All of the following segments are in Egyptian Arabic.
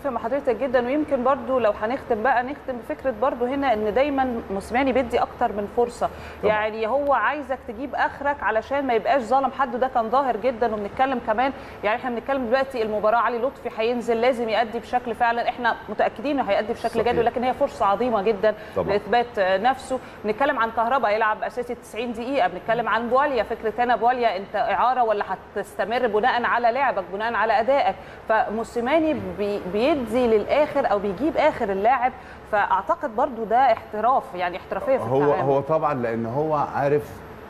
اتفق مع حضرتك جدا ويمكن برضو لو هنختم بقى نختم بفكره برضو هنا ان دايما موسيماني بيدي اكتر من فرصه طبعا. يعني هو عايزك تجيب اخرك علشان ما يبقاش ظالم حد وده كان ظاهر جدا وبنتكلم كمان يعني احنا بنتكلم دلوقتي المباراه علي لطفي هينزل لازم يأدي بشكل فعلا احنا متاكدين انه هيأدي بشكل صحيح. جيد ولكن هي فرصه عظيمه جدا طبعا. لاثبات نفسه بنتكلم عن كهربا يلعب اساسي 90 دقيقه بنتكلم عن بواليا فكره هنا بواليا انت اعاره ولا هتستمر بناء على لعبك بناء على ادائك فموسيماني بي بيدي للاخر او بيجيب اخر اللاعب فاعتقد برضو ده احتراف يعني احترافيه في هو التعامل هو طبعا لان هو عارف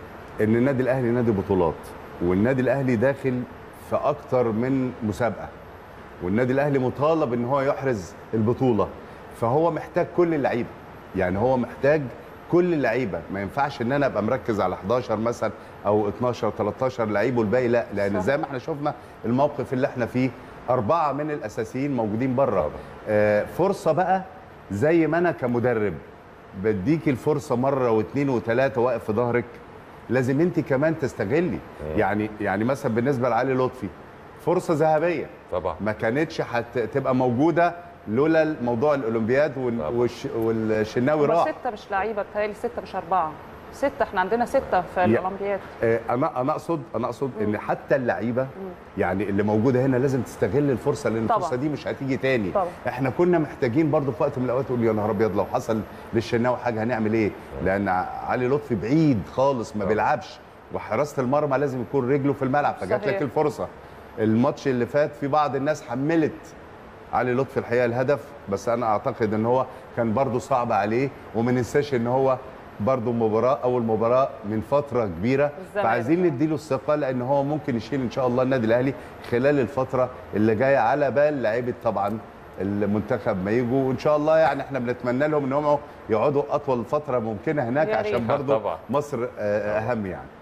ان النادي الاهلي نادي بطولات والنادي الاهلي داخل في اكتر من مسابقه والنادي الاهلي مطالب ان هو يحرز البطوله فهو محتاج كل اللعيبه يعني هو محتاج كل اللعيبه ما ينفعش ان انا ابقى مركز على 11 مثلا او 12 13 لعيب والباقي لا لان صح. زي ما احنا شفنا الموقف اللي احنا فيه اربعه من الاساسيين موجودين بره آه فرصه بقى زي ما انا كمدرب بديك الفرصه مره واثنين وثلاثه واقف في ظهرك لازم انت كمان تستغلي يعني يعني مثلا بالنسبه لعلي لطفي فرصه ذهبيه طبعا ما كانتش هتبقى موجوده لولا موضوع الاولمبياد وال- طبعا. والش- والشناوي هما راح سته مش لعيبه بتهيألي سته مش اربعه سته احنا عندنا سته في يا- الاولمبياد آه، انا انا اقصد انا اقصد ان حتى اللعيبه يعني اللي موجوده هنا لازم تستغل الفرصه لان طبعا. الفرصه دي مش هتيجي تاني طبعا. احنا كنا محتاجين برضو في وقت من الاوقات نقول يا نهار ابيض لو حصل للشناوي حاجه هنعمل ايه لان علي لطفي بعيد خالص ما طبعا. بيلعبش وحراسه المرمى لازم يكون رجله في الملعب فجات صحيح. لك الفرصه الماتش اللي فات في بعض الناس حملت علي لطفي الحقيقه الهدف بس انا اعتقد ان هو كان برضو صعب عليه وما ننساش ان هو برضو مباراه اول مباراه من فتره كبيره الزمالك. فعايزين نديله الثقه لان هو ممكن يشيل ان شاء الله النادي الاهلي خلال الفتره اللي جايه على بال لعيبه طبعا المنتخب ما يجوا وان شاء الله يعني احنا بنتمنى لهم ان هم يقعدوا اطول فتره ممكنه هناك يا ريت. عشان برضو طبعا. مصر آه، اهم يعني